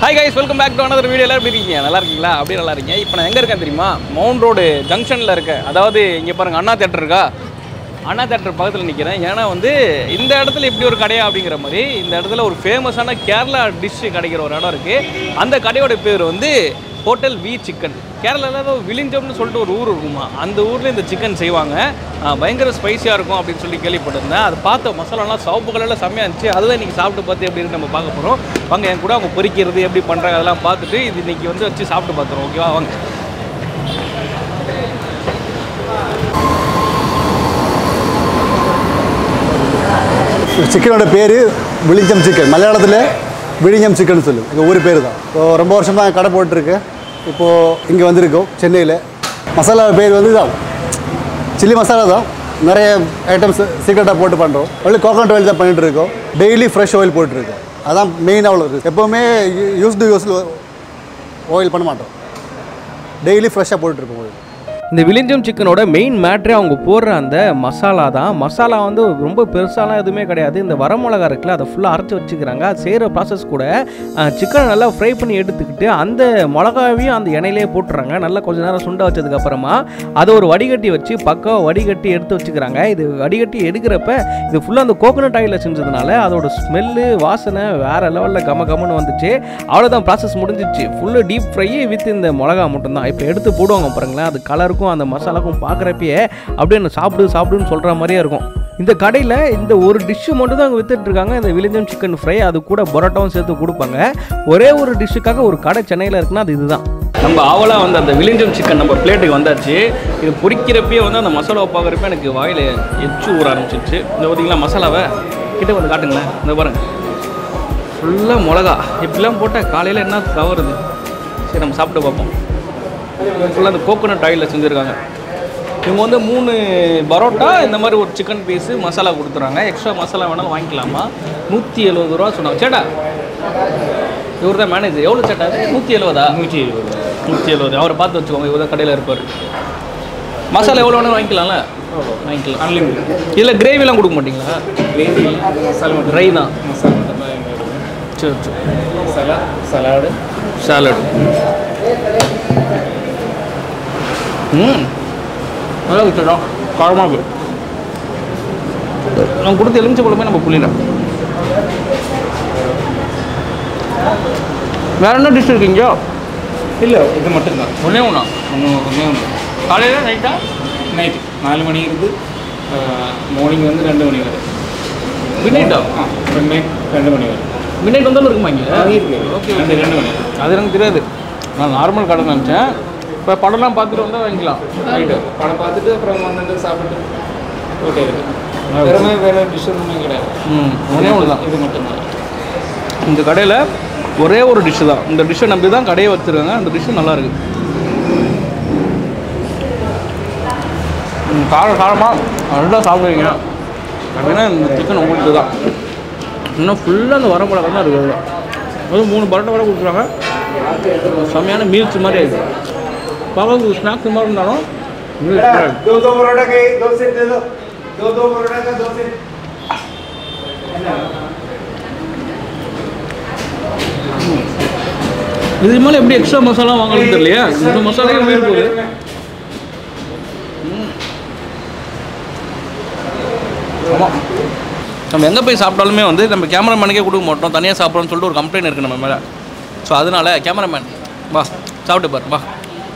Hi guys welcome back to another video எல்லாரும் எப்படி இருக்கீங்க நல்லா இருக்கீங்களா அப்படியே நல்லா இருக்கீங்க இப்போ நான் எங்கே இருக்கேன் தெரியுமா மவுண்ட் ரோடு ஜங்ஷனில் இருக்கேன் அதாவது இங்கே பாருங்க அண்ணா தேட்டர் இருக்கா அண்ணா தேட்டர் பக்கத்தில் நிற்கிறேன் ஏன்னா வந்து இந்த இடத்துல இப்படி ஒரு கடையா அப்படிங்கிற மாதிரி இந்த இடத்துல ஒரு ஃபேமஸான கேரளா டிஷ் கிடைக்கிற ஒரு இடம் இருக்குது அந்த கடையோட பேர் வந்து ஹோட்டல் வி சிக்கன் கேரளாவில் ஏதோ விழிஞ்சம்னு சொல்லிட்டு ஒரு ஊர் இருக்குமா அந்த ஊரில் இந்த சிக்கன் செய்வாங்க ஆ, பயங்கர ஸ்பைசியாக இருக்கும் அப்படின்னு சொல்லி கேள்விப்பட்டிருந்தேன் அது பார்த்த மசாலாலாம் சவுப்பு கலரில் செம்மையாக இருந்துச்சு அதுதான் இன்றைக்கி சாப்பிட்டு பார்த்து எப்படி இருக்கு நம்ம பார்க்க போகிறோம் வாங்க என் கூட அவங்க பொரிக்கிறது எப்படி பண்ணுறாங்க அதெல்லாம் பார்த்துட்டு இது இன்றைக்கி வந்து வச்சு சாப்பிட்டு பார்த்துருவோம் ஓகேவா வாங்க சிக்கனோட பேர் விழிஞ்சம் சிக்கன் மலையாளத்தில் விழிஞ்சம் சிக்கன் சொல்லும் எங்கள் ஊர் பேர் தான் இப்போ ரொம்ப வருஷமாக கடை போட்டிருக்கு இப்போது இங்கே வந்திருக்கோம் சென்னையில் மசாலா பேர் வந்து தான் சில்லி மசாலா தான் நிறைய ஐட்டம்ஸ் சீக்கிரட்டாக போட்டு பண்ணுறோம் ஒன்லி கோகனட் ஆயில் தான் பண்ணிட்டு இருக்கோம் டெய்லி ஃப்ரெஷ் ஆயில் போட்டுருக்கோம் அதான் மெயின் அவ்வளோ இருக்குது எப்போவுமே யூஸ்டு யூஸ் ஆயில் பண்ண மாட்டோம் டெய்லி ஃப்ரெஷ்ஷாக போட்டுருக்கோம் oil. இந்த விலிஞ்சம் சிக்கனோட மெயின் மேட்ரே அவங்க போடுற அந்த மசாலா தான் மசாலா வந்து ரொம்ப பெருசாலாம் எதுவுமே கிடையாது இந்த வரமிளகா இருக்குல்ல அதை ஃபுல்லாக அரைச்சி வச்சுக்கிறாங்க அது செய்கிற ப்ராசஸ் கூட சிக்கனை நல்லா ஃப்ரை பண்ணி எடுத்துக்கிட்டு அந்த மிளகாவையும் அந்த எண்ணெயிலே போட்டுறாங்க நல்லா கொஞ்ச நேரம் சுண்ட வச்சதுக்கு அப்புறமா அதை ஒரு வடிகட்டி வச்சு பக்கம் வடிகட்டி எடுத்து வச்சுக்கிறாங்க இது வடிகட்டி எடுக்கிறப்ப இது ஃபுல்லாக அந்த கோகனட் ஆயிலில் செஞ்சதுனால அதோட ஸ்மெல்லு வாசனை வேறு லெவலில் கம கமன்னு வந்துச்சு அவ்வளோதான் ப்ராசஸ் முடிஞ்சிச்சு ஃபுல்லு டீப் ஃப்ரை வித் இந்த மிளகா மட்டும்தான் இப்போ எடுத்து போடுவாங்க பாருங்களேன் அது கலருக்கும் அந்த மசாலாக்கும் பார்க்குறப்பயே அப்படியே என்ன சாப்பிடு சாப்பிடுன்னு சொல்கிற மாதிரியே இருக்கும் இந்த கடையில் இந்த ஒரு டிஷ்ஷு மட்டும் தான் அங்கே வித்துட்டு இருக்காங்க இந்த விலிஞ்சம் சிக்கன் ஃப்ரை அது கூட பரோட்டாவும் சேர்த்து கொடுப்பாங்க ஒரே ஒரு டிஷ்ஷுக்காக ஒரு கடை சென்னையில் இருக்குன்னா அது இதுதான் நம்ம ஆவலாக வந்து அந்த விலிஞ்சம் சிக்கன் நம்ம பிளேட்டுக்கு வந்தாச்சு இது பொரிக்கிறப்பயே வந்து அந்த மசாலாவை பார்க்குறப்ப எனக்கு வாயில் எச்சு ஊற ஆரம்பிச்சிருச்சு இந்த பார்த்தீங்களா மசாலாவை கிட்ட வந்து காட்டுங்களேன் இந்த பாருங்க ஃபுல்லாக மிளகா இப்படிலாம் போட்டால் காலையில் என்ன கவருது சரி நம்ம சாப்பிட்டு பார்ப்போம் ஃபுல்லாக அந்த கோகோனட் ஆயிலில் செஞ்சுருக்காங்க இவங்க வந்து மூணு பரோட்டா இந்த மாதிரி ஒரு சிக்கன் பீஸு மசாலா கொடுத்துறாங்க எக்ஸ்ட்ரா மசாலா வேணாலும் வாங்கிக்கலாமா நூற்றி எழுபது ரூபா சொன்னாங்க சேட்டா இவர் தான் மேனேஜர் எவ்வளோ சேட்டா நூற்றி எழுபதா நூற்றி எழுபது நூற்றி எழுபது அவரை பார்த்து வச்சுக்கோங்க இவர் தான் கடையில் இருப்பார் மசாலா எவ்வளோ வேணாலும் வாங்கிக்கலாம்ல வாங்கிக்கலாம் அன்லிமிட் இதில் கிரேவிலாம் கொடுக்க மாட்டீங்களா கிரேவி மசாலா மட்டும் ட்ரை தான் மசாலா மட்டும் தான் எங்க இருக்கும் சரி சரி மசாலா சலாடு சாலட் ம் நல்லா இருக்குடா காரமாக இருக்கு நம்ம கொடுத்த எலுமிச்சை பழமே நம்ம புளியில வேற என்ன டிஷ் இருக்கீங்க இல்லை இது மட்டும்தான் ஒன்றே ஒன்றா ஒன்று ஒன்றே ஒன்று காலையில் நைட்டா நைட்டு நாலு மணி இருந்து மார்னிங் வந்து ரெண்டு மணி வரை மிட்நைட்டா ஆ ரெண்டு நைட் ரெண்டு மணி வரை மிட்நைட் வந்தாலும் இருக்குமா இங்கே இருக்கு ஓகே ரெண்டு ரெண்டு மணி வரை அது எனக்கு தெரியாது நான் நார்மல் கடை நினச்சேன் இப்போ படம்லாம் பார்த்துட்டு வந்தால் வாங்கிக்கலாம் நைட்டு படம் பார்த்துட்டு அப்புறம் வந்துட்டு சாப்பிட்டு ஓகே இருக்கு வேற மாதிரி வேற டிஷ் ஒன்றுமே கிடையாது ம் ஒன்றே ஒன்று தான் இது மட்டும்தான் இந்த கடையில் ஒரே ஒரு டிஷ்ஷு தான் இந்த டிஷ்ஷை நம்பி தான் கடையை வச்சுருக்காங்க அந்த டிஷ்ஷு நல்லா இருக்கு ம், காரம் காரமாக நல்லா சாப்பிடுவீங்க அப்படின்னா இந்த சிக்கன் உங்களுக்கு தான் இன்னும் ஃபுல்லாக அந்த வரமிளகா தான் இருக்குது அதுல. அதுவும் மூணு பரோட்டா கூட கொடுக்குறாங்க செம்மையான மீல்ஸ் மாதிரி ஆயிடுது பார்க்க ஸ்நாக்ஸ் மாதிரி இருந்தாலும் meals மாதிரி இருக்கு. दो दो परोठा के दो सेट दे दो दो दो परोठा का दो सेट இது மேலே எப்படி எக்ஸ்ட்ரா மசாலா வாங்கணும்னு தெரியலையா இந்த மசாலையே உயிர் போகுது ஆமாம் நம்ம எங்கே போய் சாப்பிட்டாலுமே வந்து நம்ம கேமராமேனுக்கே கொடுக்க மாட்டோம் தனியாக சாப்பிட்றோம்னு சொல்லிட்டு ஒரு கம்ப்ளைண்ட் இருக்குது நம்ம மேலே ஸோ அதனால கேமராமேன் வா சாப்பிட்டு பாரு வா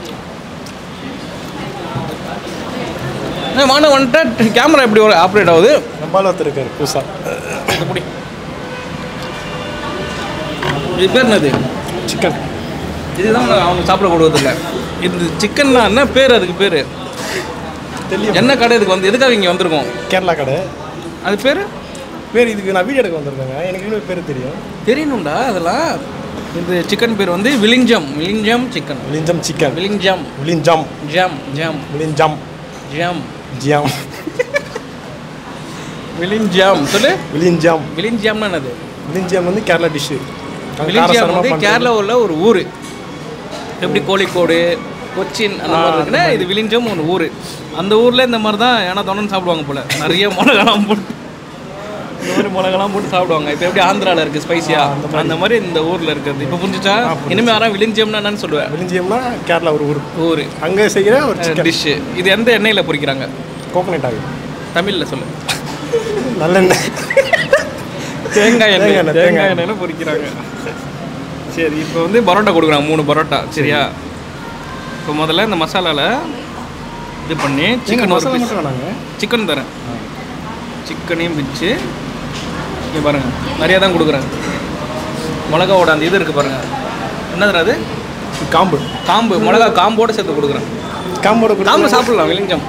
ஏய், வாங்க வந்துட்டு கேமரா எப்படி ஒரு ஆப்ரேட் ஆகுது நம்மளால் ஒருத்தர் இருக்கார் புதுசாக இது முடி இது பேர் என்னது சிக்கன் இதுதான் அவங்க சாப்பிட கொடுவதில்ல இது சிக்கன்னா என்ன பேர் அதுக்கு பேர் தெரியும் என்ன கடை இதுக்கு வந்து எதுக்காக இங்கே வந்திருக்கோம் கேரளா கடை அது பேர் பேர் இதுக்கு நான் வீடியோ எடுக்க வந்திருக்கேங்க எனக்கு இன்னொரு பேர் தெரியும் தெரியணும்டா அதெல்லாம் இது சிக்கன் பேர் வந்து விலிஞ்சம் விலிஞ்சம் சிக்கன் விழிஞ்சம் சிக்கன் விலிஞ்சம் விழிஞ்சம் ஜம் ஜம் விழிஞ்சம் ஜம் ஜியாம் விலிஞ்சம் சொல்லு விழிஞ்சம் விலிஞ்சம்னா என்னது விழிஞ்சம் வந்து கேரளா டிஷ்ஷு விலிஞ்சம் வந்து கேரளாவில் ஒரு ஊர் எப்படி கோழிக்கோடு கொச்சின் அந்த மாதிரி இருக்குன்னா இது விலிஞ்சம் ஒரு ஊர் அந்த ஊரில் இந்த மாதிரி தான் ஏன்னா தொண்ணு சாப்பிடுவாங்க போல நிறைய மிளகாலாம் போட்டு இந்த மாதிரி மிளகாலாம் போட்டு சாப்பிடுவாங்க இப்போ எப்படி ஆந்திராவில் இருக்குது ஸ்பைசியா அந்த மாதிரி இந்த ஊரில் இருக்குது இப்போ புரிஞ்சுச்சா இனிமேல் யாரும் விழிஞ்சியம்னா என்னன்னு சொல்லுவேன் விழிஞ்சியம்னா கேரளா ஒரு ஊர் ஊர் அங்கே செய்கிற ஒரு சிக்கன் டிஷ்ஷு இது எந்த எண்ணெயில் பொரிக்கிறாங்க கோகனட் ஆயில் தமிழில் சொல்லு நல்லெண்ணெய் தேங்காய் எண்ணெய் தேங்காய் எண்ணெய், தேங்காய் தேங்காய் எண்ணெயில் பொரிக்கிறாங்க சரி இப்போ வந்து பரோட்டா கொடுக்குறாங்க மூணு பரோட்டா சரியா இப்போ முதல்ல இந்த மசாலாவில் இது பண்ணி சிக்கன் ஒரு மசாலா piece. மட்டும் வேணாங்க சிக்கன் தரேன் சிக்கனையும் பிச்சு இங்கே பாருங்கள் நிறையா தான் கொடுக்குறேன் மிளகாவோட அந்த இது இருக்குது பாருங்கள் என்னதுடா அது காம்பு காம்பு மிளகா காம்போட சேர்த்து கொடுக்குறேன் காம்போட கொடுத்தா காம்பு சாப்பிடலாம் விளிஞ்சம்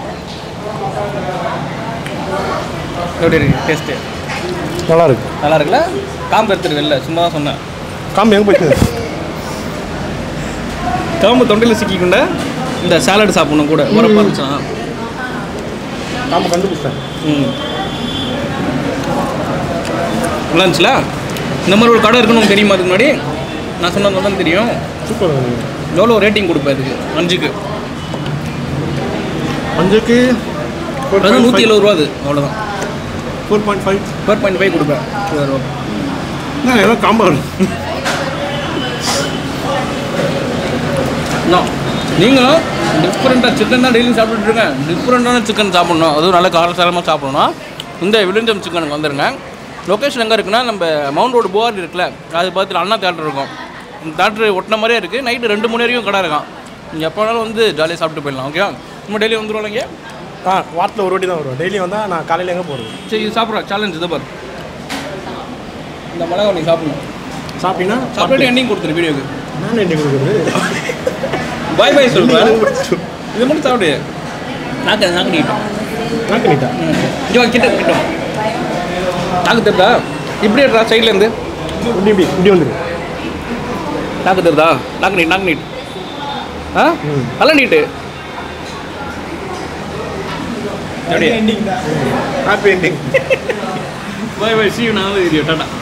எப்படி இருக்கு டேஸ்ட்டு நல்லா இருக்கு நல்லா இருக்குல்ல காம்பு எடுத்துரு வெளில சும்மா தான் சொன்னேன் காம்பு எங்கே போயிட்டு காம்பு தொண்டையில் சிக்கிக்கொண்ட இந்த சாலட் சாப்பிடணும் கூட உரப்பா இருந்துச்சுன்னா காம்பு கண்டுபிடிச்சேன் ம் நல்லா இருந்துச்சுல இந்த மாதிரி ஒரு கடை இருக்குன்னு உங்களுக்கு தெரியுமா அதுக்கு முன்னாடி நான் சொன்னது தான் தெரியும் சூப்பர் எவ்வளோ ரேட்டிங் கொடுப்பேன் இதுக்கு அஞ்சுக்கு அஞ்சுக்கு அதான் நூற்றி எழுபது ரூபா அது அவ்வளோதான் four point five four point five கொடுப்பேன் ஏதோ காம்பு நான் நீங்களும் டிஃப்ரெண்ட்டாக சிக்கன் தான் டெய்லியும் சாப்பிட்டுட்டு இருக்கேன் டிஃப்ரெண்ட்டான சிக்கன் சாப்பிட்ணும் அதுவும் நல்ல காரசாரமாக சாப்பிடணும்னா இந்த விழுஞ்சம் சிக்கனுக்கு வந்துருங்க லொக்கேஷன் எங்கே இருக்குன்னா நம்ம மவுண்ட் ரோடு போவார் இருக்குல்ல அது பக்கத்தில் அண்ணா தேட்டர் இருக்கும் இந்த தேட்டர் ஒட்டின மாதிரியே இருக்குது நைட்டு ரெண்டு மணி வரைக்கும் கடை இருக்கும் நீங்கள் எப்போ வேணாலும் வந்து ஜாலியாக சாப்பிட்டு போயிடலாம் ஓகேவா நம்ம டெய்லி வந்துருவோம் இங்கே ஆ வாரத்தில் ஒரு வாட்டி தான் வருவோம் டெய்லி வந்தால் நான் காலையில் எங்கே போகிறது சரி இது சாப்பிட்றோம் சேலஞ்ச் இதை பாரு இந்த மிளகா நீ சாப்பிடணும் சாப்பிட்டீங்கன்னா சாப்பிட்டு எண்ணிங் கொடுத்துரு வீடியோக்கு நான் என்ன கொடுக்குறது பாய் பாய் சொல்கிறேன் இது மட்டும் சாப்பிடு நாக்கு நாக்கு நீட்டும் நாக்கு நீட்டா இங்கே வா, கிட்ட கிட்ட வா. நாக்கு தெரிதா இப்படி எடுறா சைட்லேருந்து இப்படி இப்படி இப்படி வந்துரு நாக்கு தெரிதா நாக்கு நீட் நாக்கு நீட் ஆ நல்லா நீட்டு எப்படி ஹாப்பி எண்டிங் பாய் பாய் சி நான் வீடியோ டாட்டா